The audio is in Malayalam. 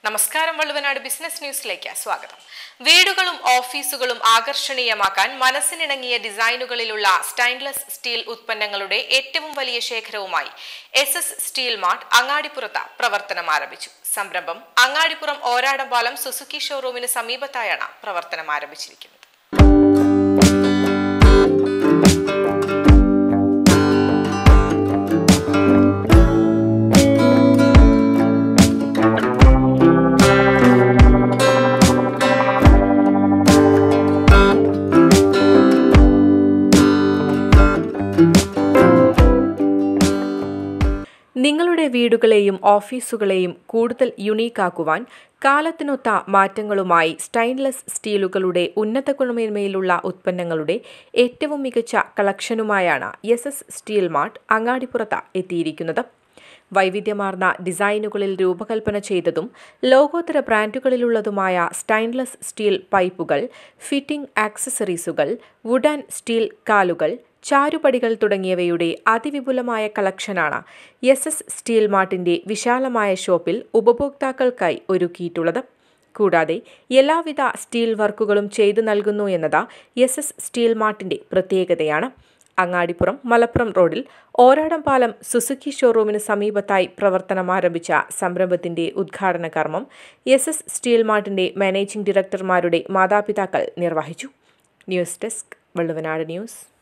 നമസ്കാരം വള്ളുവനാട് ബിസിനസ് ന്യൂസിലേക്ക് സ്വാഗതം വീടുകളും ഓഫീസുകളും ആകർഷണീയമാക്കാൻ മനസ്സിനിണങ്ങിയ ഡിസൈനുകളിലുള്ള സ്റ്റൈൻലെസ് സ്റ്റീൽ ഉത്പന്നങ്ങളുടെ ഏറ്റവും വലിയ ശേഖരവുമായി എസ് എസ് സ്റ്റീൽ മാർട്ട് അങ്ങാടിപ്പുറത്ത് പ്രവർത്തനം ആരംഭിച്ചു സംരംഭം അങ്ങാടിപ്പുറം ഓരാടമ്പാലം സുസുക്കി ഷോറൂമിന് സമീപത്തായാണ് പ്രവർത്തനം ആരംഭിച്ചിരിക്കുന്നത് നിങ്ങളുടെ വീടുകളെയും ഓഫീസുകളെയും കൂടുതൽ യുണീക്കാക്കുവാൻ കാലത്തിനൊത്ത മാറ്റങ്ങളുമായി സ്റ്റൈൻലെസ് സ്റ്റീലുകളുടെ ഉന്നത ഗുണമേന്മയിലുള്ള ഉത്പന്നങ്ങളുടെ ഏറ്റവും മികച്ച കളക്ഷനുമായാണ് എസ് എസ് സ്റ്റീൽ മാർട്ട് അങ്ങാടിപ്പുറത്ത് എത്തിയിരിക്കുന്നത് വൈവിധ്യമാർന്ന ഡിസൈനുകളിൽ രൂപകൽപ്പന ചെയ്തതും ലോകോത്തര ബ്രാൻഡുകളിലുള്ളതുമായ സ്റ്റൈൻലെസ് സ്റ്റീൽ പൈപ്പുകൾ ഫിറ്റിംഗ് ആക്സസറീസുകൾ വുഡ് ആൻഡ് സ്റ്റീൽ കാലുകൾ ചാരുപടികൾ തുടങ്ങിയവയുടെ അതിവിപുലമായ കളക്ഷനാണ് എസ് എസ് സ്റ്റീൽ മാർട്ടിന്റെ വിശാലമായ ഷോപ്പിൽ ഉപഭോക്താക്കൾക്കായി ഒരുക്കിയിട്ടുള്ളത് കൂടാതെ എല്ലാവിധ സ്റ്റീൽ വർക്കുകളും ചെയ്തു നൽകുന്നു എന്നത് എസ് എസ് സ്റ്റീൽ മാർട്ടിന്റെ പ്രത്യേകതയാണ് അങ്ങാടിപ്പുറം മലപ്പുറം റോഡിൽ ഓരാടംപാലം സുസുക്കി ഷോറൂമിന് സമീപത്തായി പ്രവർത്തനം ആരംഭിച്ച സംരംഭത്തിന്റെ ഉദ്ഘാടന കർമ്മം എസ് എസ് സ്റ്റീൽ മാർട്ടിന്റെ മാനേജിംഗ് ഡയറക്ടർമാരുടെ മാതാപിതാക്കൾ നിർവഹിച്ചു ന്യൂസ് ഡെസ്ക് വള്ളുവനാട് ന്യൂസ്